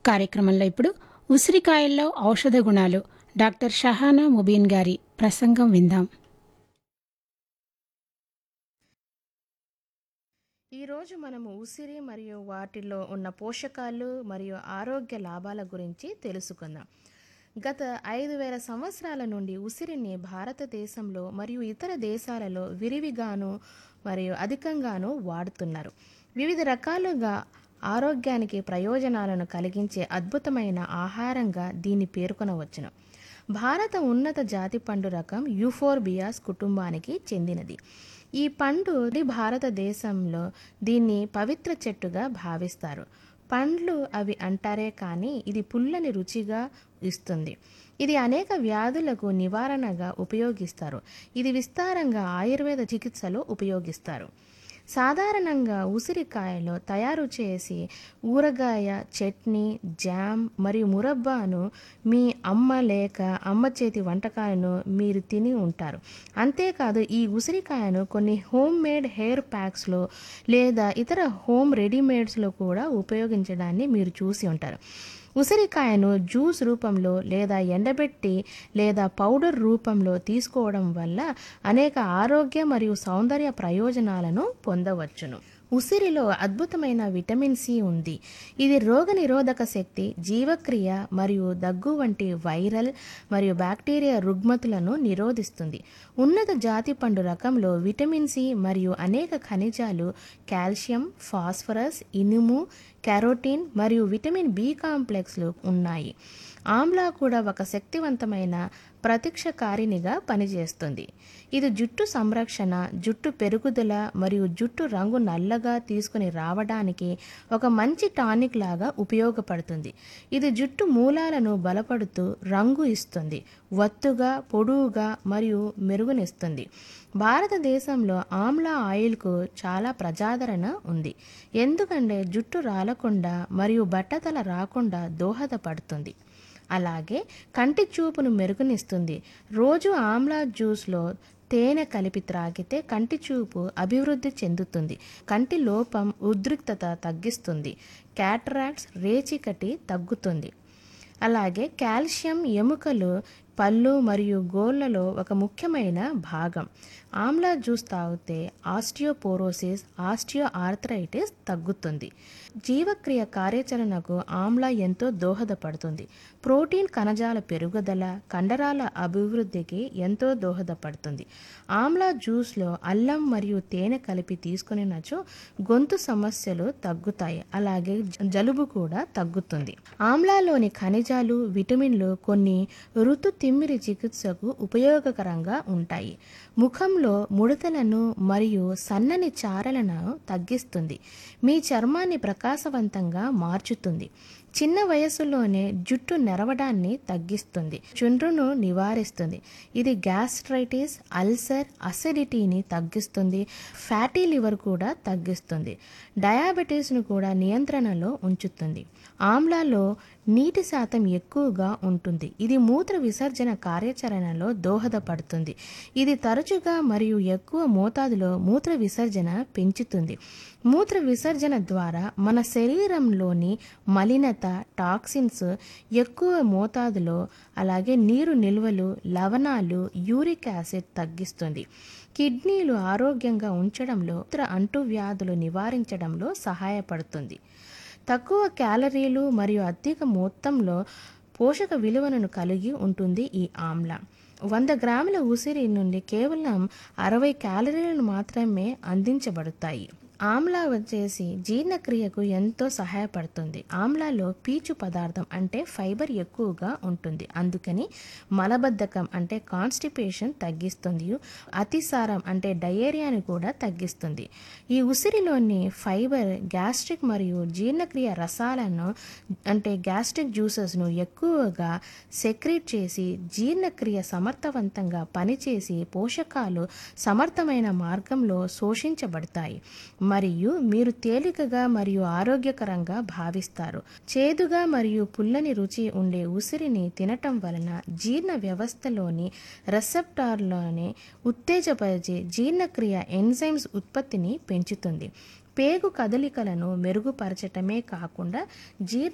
కార్యక్రమంలో ఇప్పుడు ఉసిరికాయల్లో ఔషధ గుణాలు డాక్టర్ షహానా ముబీన్ గారి ప్రసంగం విందాం ఈరోజు మనము ఉసిరి మరియు వాటిలో ఉన్న పోషకాలు మరియు ఆరోగ్య లాభాల గురించి తెలుసుకుందాం గత ఐదు వేల సంవత్సరాల నుండి ఉసిరిని భారతదేశంలో మరియు ఇతర దేశాలలో విరివిగాను మరియు అధికంగాను వాడుతున్నారు వివిధ రకాలుగా ఆరోగ్యానికి ప్రయోజనాలను కలిగించే అద్భుతమైన ఆహారంగా దీన్ని పేర్కొనవచ్చును భారత ఉన్నత జాతి పండు రకం యూఫోర్బియాస్ కుటుంబానికి చెందినది ఈ పండు భారతదేశంలో దీన్ని పవిత్ర చెట్టుగా భావిస్తారు పండ్లు అవి అంటారే కానీ ఇది పుల్లని రుచిగా ఇస్తుంది ఇది అనేక వ్యాధులకు నివారణగా ఉపయోగిస్తారు ఇది విస్తారంగా ఆయుర్వేద చికిత్సలో ఉపయోగిస్తారు సాధారణంగా ఉసిరికాయలో తయారు చేసి ఊరగాయ చట్నీ జామ్ మరియు మురబ్బాను మీ అమ్మ లేక అమ్మ చేతి వంటకాలను మీరు తిని ఉంటారు అంతేకాదు ఈ ఉసిరికాయను కొన్ని హోమ్ మేడ్ హెయిర్ ప్యాక్స్లో లేదా ఇతర హోమ్ రెడీమేడ్స్లో కూడా ఉపయోగించడాన్ని మీరు చూసి ఉంటారు ఉసిరికాయను జ్యూస్ రూపంలో లేదా ఎండబెట్టి లేదా పౌడర్ రూపంలో తీసుకోవడం వల్ల అనేక ఆరోగ్య మరియు సౌందర్య ప్రయోజనాలను పొందవచ్చును ఉసిరిలో అద్భుతమైన విటమిన్ సి ఉంది ఇది రోగనిరోధక శక్తి జీవక్రియ మరియు దగ్గు వంటి వైరల్ మరియు బ్యాక్టీరియా రుగ్మతులను నిరోధిస్తుంది ఉన్నత జాతి పండు రకంలో విటమిన్ సి మరియు అనేక ఖనిజాలు కాల్షియం ఫాస్ఫరస్ ఇనుము కెరోటిన్ మరియు విటమిన్ బి కాంప్లెక్స్లు ఉన్నాయి ఆమ్లా కూడా ఒక శక్తివంతమైన ప్రత్యక్షకారినిగా పనిచేస్తుంది ఇది జుట్టు సంరక్షణ జుట్టు పెరుగుదల మరియు జుట్టు రంగు నల్లగా తీసుకుని రావడానికి ఒక మంచి టానిక్ లాగా ఉపయోగపడుతుంది ఇది జుట్టు మూలాలను బలపడుతూ రంగు ఇస్తుంది వత్తుగా పొడువుగా మరియు మెరుగునిస్తుంది భారతదేశంలో ఆమ్లా ఆయిల్కు చాలా ప్రజాదరణ ఉంది ఎందుకంటే జుట్టు రాలకుండా మరియు బట్టతల రాకుండా దోహదపడుతుంది అలాగే కంటి చూపును మెరుగునిస్తుంది రోజు ఆమ్లా జ్యూస్లో తేనె కలిపి త్రాగితే కంటి చూపు అభివృద్ధి చెందుతుంది కంటి లోపం ఉద్రిక్తత తగ్గిస్తుంది క్యాటరాక్ట్స్ రేచికటి తగ్గుతుంది అలాగే కాల్షియం ఎముకలు పళ్ళు మరియు గోళ్లలో ఒక ముఖ్యమైన భాగం ఆమ్లా జ్యూస్ తాగితే ఆస్టియోపోరోసిస్ ఆస్టియో ఆర్థరైటిస్ తగ్గుతుంది జీవక్రియ కార్యాచరణకు ఆమ్లా ఎంతో దోహదపడుతుంది ప్రోటీన్ కణజాల పెరుగుదల కండరాల అభివృద్ధికి ఎంతో దోహదపడుతుంది ఆమ్లా జ్యూస్లో అల్లం మరియు తేనె కలిపి తీసుకునినచో గొంతు సమస్యలు తగ్గుతాయి అలాగే జలుబు కూడా తగ్గుతుంది ఆమ్లాలోని ఖనిజాలు విటమిన్లు కొన్ని ఋతు తిమ్మిరి చికిత్సకు ఉపయోగకరంగా ఉంటాయి ముఖంలో ముడతలను మరియు సన్నని చారలను తగ్గిస్తుంది మీ చర్మాన్ని ప్రకాశవంతంగా మార్చుతుంది చిన్న వయసులోనే జుట్టు నెరవడాన్ని తగ్గిస్తుంది చుండ్రును నివారిస్తుంది ఇది గ్యాస్ట్రైటిస్ అల్సర్ అసిడిటీని తగ్గిస్తుంది ఫ్యాటీ లివర్ కూడా తగ్గిస్తుంది డయాబెటీస్ను కూడా నియంత్రణలో ఉంచుతుంది ఆమ్లాలో నీటి శాతం ఎక్కువగా ఉంటుంది ఇది మూత్ర విసర్జన కార్యాచరణలో దోహదపడుతుంది ఇది తరచుగా మరియు ఎక్కువ మోతాదులో మూత్ర విసర్జన పెంచుతుంది మూత్ర విసర్జన ద్వారా మన శరీరంలోని మలినత టాక్సిన్స్ ఎక్కువ మోతాదులో అలాగే నీరు నిల్వలు లవణాలు యూరిక్ యాసిడ్ తగ్గిస్తుంది కిడ్నీలు ఆరోగ్యంగా ఉంచడంలో ఇతర అంటువ్యాధులు నివారించడంలో సహాయపడుతుంది తక్కువ క్యాలరీలు మరియు అధిక మొత్తంలో పోషక విలువలను కలిగి ఉంటుంది ఈ ఆమ్ల వంద గ్రాముల ఉసిరి నుండి కేవలం అరవై క్యాలరీలు మాత్రమే అందించబడతాయి ఆమ్లా వచ్చేసి జీర్ణక్రియకు ఎంతో సహాయపడుతుంది ఆమ్లాలో పీచు పదార్థం అంటే ఫైబర్ ఎక్కువగా ఉంటుంది అందుకని మలబద్ధకం అంటే కాన్స్టిపేషన్ తగ్గిస్తుంది అతిసారం అంటే డయేరియాని కూడా తగ్గిస్తుంది ఈ ఉసిరిలోని ఫైబర్ గ్యాస్ట్రిక్ మరియు జీర్ణక్రియ రసాలను అంటే గ్యాస్ట్రిక్ జ్యూసెస్ను ఎక్కువగా సెక్రేట్ చేసి జీర్ణక్రియ సమర్థవంతంగా పనిచేసి పోషకాలు సమర్థమైన మార్గంలో శోషించబడతాయి మరియు మీరు తేలికగా మరియు ఆరోగ్యకరంగా భావిస్తారు చేదుగా మరియు పుల్లని రుచి ఉండే ఉసిరిని తినటం వలన జీర్ణ వ్యవస్థలోని రెసెప్టార్లోని ఉత్తేజపరిచే జీర్ణక్రియ ఎంజైమ్స్ ఉత్పత్తిని పెంచుతుంది పేగు కదలికలను మెరుగుపరచటమే కాకుండా జీర్ణ